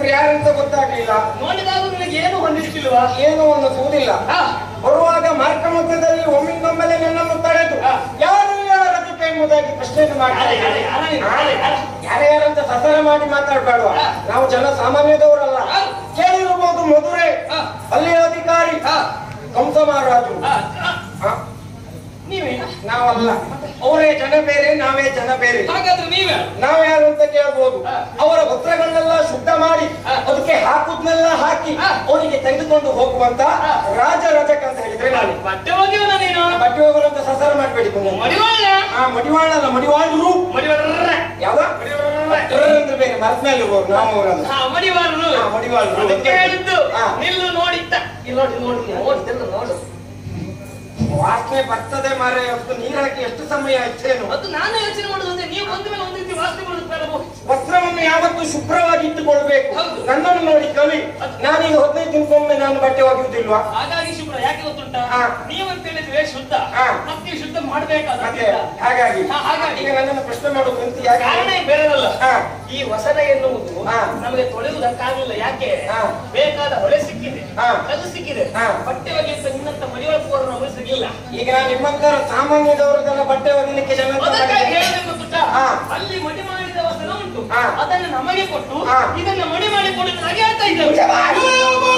ಯಾರಂತ ಗೊತ್ತಾಗ್ಲಿಲ್ಲ ನೋಡಿದಾಗ ನಿನಗೆ ಏನು ಹೊಂದಿಸಿಲ್ವಾ ಏನು ಅನ್ನಿಸುವುದಿಲ್ಲ ಹಾ ಬರುವಾಗ ಮಾರ್ಗ ಮಧ್ಯದಲ್ಲಿ ಒಮ್ಮಿಂದೊಮ್ಮೆಲೆ ನನ್ನನ್ನು ತಡೆದು ಯಾರು ಯಾರ ಜೊತೆ ಎಂಬುದಾಗಿ ಪ್ರಶ್ನೆಯನ್ನು ಮಾಡ್ತಾರೆ ಯಾರು, ಯಾರು, ಯಾರು, ಯಾರು, ಯಾರು? ಯಾರ ಯಾರಂತ ಸಸರ ಮಾಡಿ ಮಾತಾಡ್ಬೇಡುವ ಹಾ. ನಾವು ಜನ ಸಾಮಾನ್ಯದವರಲ್ಲ ಹಾ. ಕೇಳಿರಬಹುದು ಮಧುರೆ ಹಾ. ಅಲ್ಲಿಯ ಅಧಿಕಾರಿ ಹಾ. ಕಂಸ ಮಹಾರಾಜು ಹಾ, ಹಾ. ಹಾ, ನೀವೇನಾ ನಾವಲ್ಲ ಅವರೇ ಜನ ಬೇರೆ ನಾವೇ ಜನ ಬೇರೆ ಹಾಗಾದ್ರೆ ನೀವೇ ನಾವು ಯಾರು ಅಂತ ಕೇಳ್ಬೋದು ಹಾ. ಅವರ ವಸ್ತ್ರಗಳನ್ನೆಲ್ಲ ಶುದ್ಧ ಮಾಡಿ ಹಾ. ಅದಕ್ಕೆ ಹಾಕುದ್ನೆಲ್ಲ ಹಾಕಿ ಹಾ. ಅವರಿಗೆ ತೆಗೆದುಕೊಂಡು ಹೋಗುವಂತ ಹಾ. ರಾಜ ರಜಕ ಅಂತ ಹೇಳಿದ್ರೆ ನಾನು ಬಟ್ಟೆ ಹೋಗಿವನ ನೀನು ಬಟ್ಟೆ ಹೋಗೋರಂತ ಸಸಾರ ಮಾಡ್ಬೇಡಿ ಕುಂದ ಮಡಿವಾಳ ಆ ಮಡಿವಾಳ ಅಲ್ಲ ಮಡಿವಾಳರು ಮಡಿವಾಳ ಯಾವ್ದ ಅಂದ್ರೆ ಬೇರೆ ಮರದ ಮೇಲೆ ಹೋಗೋರು ನಾವು ಅವರಲ್ಲ ಹಾ ಮಡಿವಾಳರು ಹಾ, ಮಡಿವಾಳರು. ಅದಕ್ಕೆ ಹೇಳಿದ್ದು ಹಾ. ನಿಲ್ಲು ನೋಡಿತ್ತ ಇಲ್ಲಿ ನೋಡಿ ನೋಡಿ ನೋಡಿದ್ದೆಲ್ಲ ನೋಡು ವಾಸನೆ ಬರ್ತದೆ ಮಾರೆ ಅಷ್ಟು ನೀರ್ ಹಾಕಿ ಎಷ್ಟು ಸಮಯ ಆಯ್ತೇನು ಅದು ನಾನು ಯೋಚನೆ ಮಾಡುದು ಅಂದ್ರೆ ನೀವು ಬಂದ ಮೇಲೆ ಒಂದು ರೀತಿ ವಾಸನೆ ಬರುದು ಬೇಡವೋ? ವಸ್ತ್ರವನ್ನು ಯಾವತ್ತೂ ಶುಭ್ರವಾಗಿ ಇಟ್ಟುಕೊಳ್ಬೇಕು ಹೌದು. ನನ್ನನ್ನು ನೋಡಿ ಕಲಿ ನಾನೀಗ ಹದಿನೈದು ದಿನಕ್ಕೊಮ್ಮೆ ನಾನು ಬಟ್ಟೆ ಒಗೆಯುವುದಿಲ್ವಾ ಹಾಗಾಗಿ ಶುಭ್ರ ಯಾಕೆ ಗೊತ್ತುಂಟಾ ಹಾ. ನೀವಂತ ಹೇಳಿದ್ರೆ ಶುದ್ಧ ಹಾ. ಮತ್ತೆ ನೀವು ಶುದ್ಧ ಮತ್ತೆ ಮಾಡ್ಬೇಕಾದ್ರೆ ಹಾಗಾಗಿ ಹಾ, ಹಾಗಾಗಿ. ಈಗ ನನ್ನನ್ನು ಪ್ರಶ್ನೆ ಮಾಡೋದು ಅಂತ ಯಾಕೆ ಕಾರಣ ಬೇರೆದಲ್ಲ ಹಾ. ಈ ವಸನ ಎನ್ನುವುದು ಹಾ. ನಮಗೆ ತೊಳೆಯುವುದಕ್ಕಾಗಲಿಲ್ಲ ಯಾಕೆ ಹಾ. ಬೇಕಾದ ಹೊಳೆ ಸಿಕ್ಕಿದೆ ಹಾ. ಅದು ಸಿಕ್ಕಿದೆ ಹಾ. ಬಟ್ಟೆ ಒಗೆಯುತ್ತ ನಿನ್ನಂತ ಮಡಿವಳಕೋರನ್ನು ಅವರು ಸಿಗಲಿಲ್ಲ ಈಗ ನಾನು ನಿಮ್ಮಂತರ ಸಾಮಾನ್ಯದವರದೆಲ್ಲ ಬಟ್ಟೆ ಒಗಿಲಿಕ್ಕೆ ಜನ ಅದಕ್ಕಾಗಿ ಹೇಳೋದು ಗೊತ್ತುಂಟಾ? ಹಾ. ಅಲ್ಲಿ ಮಡಿ ಮಾಡಿದ ವಸನ ಉಂಟು ಹಾ. ಅದನ್ನು ನಮಗೆ ಕೊಟ್ಟು ಹಾ. ಇದನ್ನ ಮಡಿ ಮಾಡಿ ಕೊಡುದು ಹಾಗೆ ಹೇಳ್ತಾ ಇದ್ದೇವೆ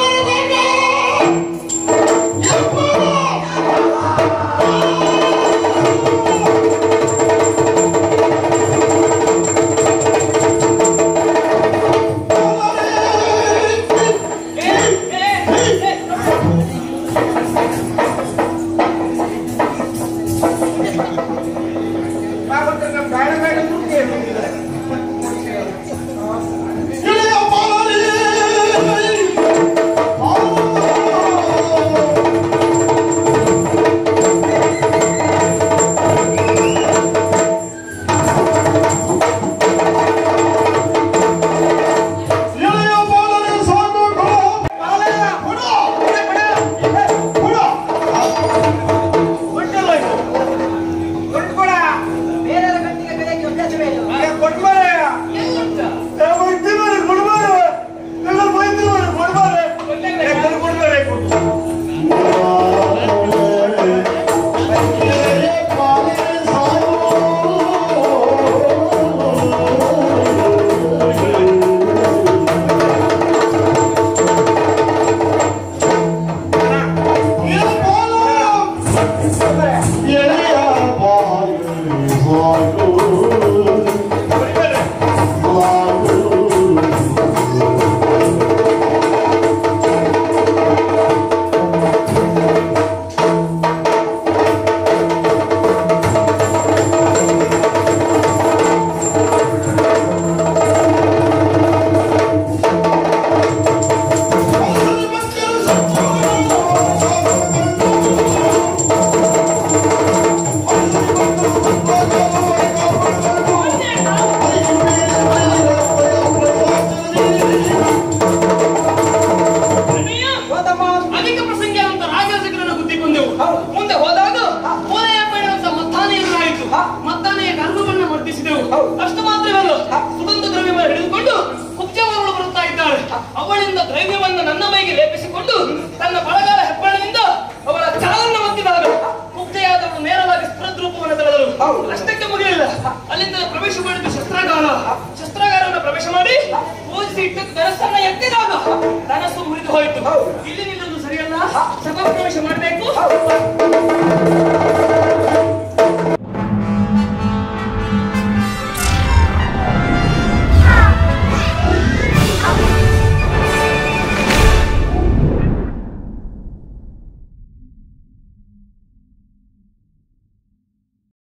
ಏ, ಏ, ಏ, ಹಾಗಾದ್ರೆ ನಮ್ಮ ಬೇಡ ಬೇಡ ದುಡ್ಡು ಏನು ಇಲ್ಲ. ದುಡ್ಡೆಲ್ಲ ಇದು. ದುಡ್ಡು ಕೊಡ. ಬೇರೆಯವರ ಕಣ್ಣಿಗೆ ಬೆಲೆಗೆ ವ್ಯತ್ಯಾಸವೇ ಇಲ್ಲ ಏ, ಕೊಟ್ಟು ಮಾರಾಯ. ಎಲ್ಲುಂಟ? ಏ, ಬೈತಿ ಮಾರೆ, ಕೊಡು ಮಾರೆ. ಎಲ್ಲ ಬೈತಿ ಮಾರೆ, ಕೊಡು ಮಾರೆ. ಏ, ಕೊಡು, ಕೊಡು ಮಾರೆ, ಕೊಡು. ಕೊಡಿ ಮಾರೆ. ಅಣ್ಣಯ್ಯ, ಹೋದಮ್ಮ ಅಧಿಕ ಪ್ರಸಂಗ ಅಂತ ರಾಜರಸಕರನ್ನು ಗುದ್ದಿಕೊಂಡೆವು ಮುಂದೆ ಹೋದಾಗ ಮೂಲೆಯ ಬೇಡಂತ ಮತ್ತಾನೆ ಎದುರಾಯಿತು ಮತ್ತಾನೆಯ ಗರ್ಭವನ್ನ ವರ್ತಿಸಿದೆವು ಅಷ್ಟು ಮಾತ್ರವಲ್ಲ ಸುಗಂಧ ದ್ರವ್ಯವನ್ನು ಹಿಡಿದುಕೊಂಡು ಕುಬ್ಜವರಳು ಬರುತ್ತಾ ಇದ್ದಾಳೆ ಅವಳಿಂದ ದ್ರವ್ಯವನ್ನು ನನ್ನ ಮೈಗೆ ಲೇಪಿಸಿಕೊಂಡು ತನ್ನ ಬಳಗಾಲ ಹೆಬ್ಬಾಳಿನಿಂದ ಅವಳ ಚಾಲನ್ನ ಒತ್ತಿದಾಗ ಕುಬ್ಜೆಯಾದವಳು ನೇರವಾಗಿ ಸ್ಫುರದ್ರೂಪವನ್ನು ತಳೆದಳು ಅಷ್ಟಕ್ಕೆ ಮುಗಿಲಿಲ್ಲ ಅಲ್ಲಿಂದ ಪ್ರವೇಶ ಮಾಡಿದ ಶಸ್ತ್ರಾಗಾರ ಶಸ್ತ್ರಾಗಾರವನ್ನು ಪ್ರವೇಶ ಮಾಡಿ ಪೂಜಿಸಿ ಇಟ್ಟ ಕನಸನ್ನ ಎತ್ತಿದಾಗ ಕನಸು ಮುರಿದು ಹೋಯಿತು ಇಲ್ಲಿ ನಿಲ್ಲುವುದು ಸರಿಯಲ್ಲ ಸಭಾ ಪ್ರವೇಶ ಮಾಡಬೇಕು